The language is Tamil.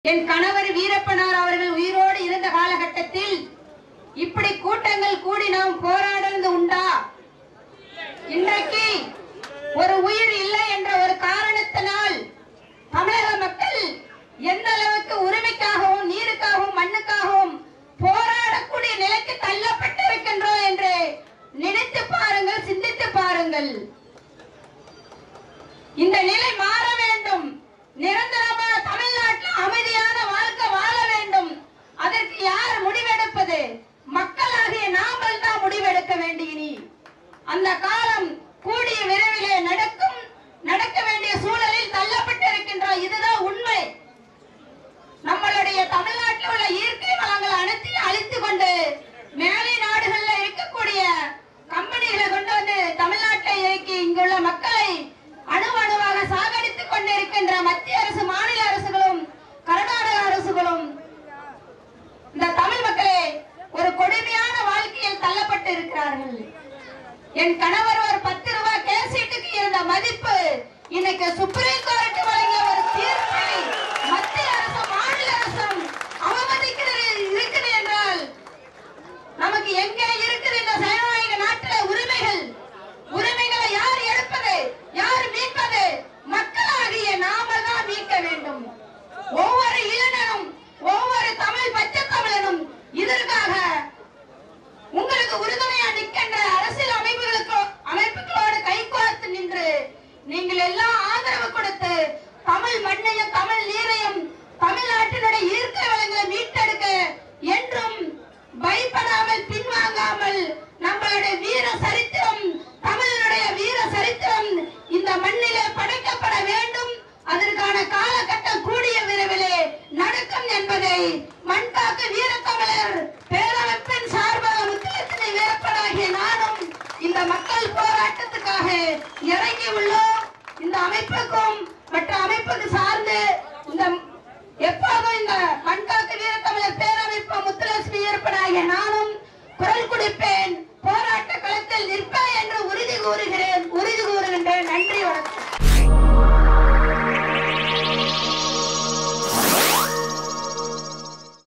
என் கணவர் வீரப்பனார் அவர்கள் உயிரோடு இருந்த காலகட்டத்தில் இப்படி கூட்டங்கள் கூடி நாம் போராடுறது உண்டா இன்றைக்கு ஒரு உயிர் இல்லை என்ற ஒரு காரணத்தினால் தமிழக மக்கள் எந்த அளவுக்கு உரிமைக்காகவும் நீருக்காகவும் மண்ணுக்காகவும் போராடக்கூடிய நிலைக்கு தள்ளப்பட்டிருக்கின்றோம் என்று நினைத்து பாருங்கள் சிந்தித்து பாருங்கள் இந்த நிலை மாற வேண்டும் நிரந்தரமாக தமிழ்நாட்டில் அமைதியான வாழ்க்கை வாழ வேண்டும் அதற்கு யார் முடிவெடுப்பது மக்களாகிய நாமல் தான் முடிவெடுக்க வேண்டியினி அந்த காலம் கூடிய விரைவிலே நடக்கும் நடக்க வேண்டிய சூழலில் தள்ளப்பட்டிருக்கின்றோம் இதுதான் உண்மை நம்மளுடைய தமிழ்நாட்டில் உள்ள இயற்கை வளங்கள் அனைத்தையும் அழித்து கொண்டு மேலை நாடுகள்ல இருக்கக்கூடிய கம்பெனிகளை கொண்டு வந்து தமிழ்நாட்டில் இறக்கி இங்குள்ள மக்களை அணு அணுவாக சாகடித்துக் கொண்டிருக்கின்ற மத்திய அரசு மாநில அரசுகளும் கர்நாடக அரசுகளும் இந்த தமிழ் மக்களே ஒரு கொடுமையான வாழ்க்கையில் தள்ளப்பட்டு இருக்கிறார்கள் என் கணவர் ஒரு பத்து ரூபாய் கேசீட்டுக்கு இருந்த மதிப்பு இன்னைக்கு சுப்ரீம் கோர்ட் வழங்கிய ஒரு தீர்ப்பை மத்திய அரசும் மாநில அரசும் அவமதிக்கிறது இருக்குது என்றால் நமக்கு எங்கே இருக்குது இந்த ஜனநாயக நாட்டில உரிமைகள் உரிமைகளை யார் எடுப்பது யார் மீட்பது மக்களாகிய நாம தான் மீட்க வேண்டும் ஒவ்வொரு இளைஞனும் ஒவ்வொரு தமிழ் பச்சை தமிழனும் இதற்காக உங்களுக்கு உறுதுணையா நிற்கின்ற அரசியல் அமைப்புகளுக்கு அமைப்புகளோடு கைகோர்த்து நின்று நீங்கள் எல்லாம் ஆதரவு கொடுத்து தமிழ் மண்ணையும் தமிழ் நீரையும் தமிழ்நாட்டினுடைய இயற்கை வளங்களை மீட்டெடுக்க என்றும் பயப்படாமல் பின்வாங்காமல் நம்மளுடைய வீர சரித்திரம் தமிழனுடைய வீர சரித்திரம் இந்த மண்ணிலே படைக்கப்பட வேண்டும் அதற்கான காலகட்டம் கூடிய விரைவிலே நடக்கும் என்பதை மண்காக்க வீரத்தமிழர் பேரமைப்பின் சார்பாக முத்தியத்தினை வீரப்படாகிய நானும் இந்த மக்கள் போராட்டத்துக்காக இறங்கி உள்ளோம் இந்த அமைப்புக்கும்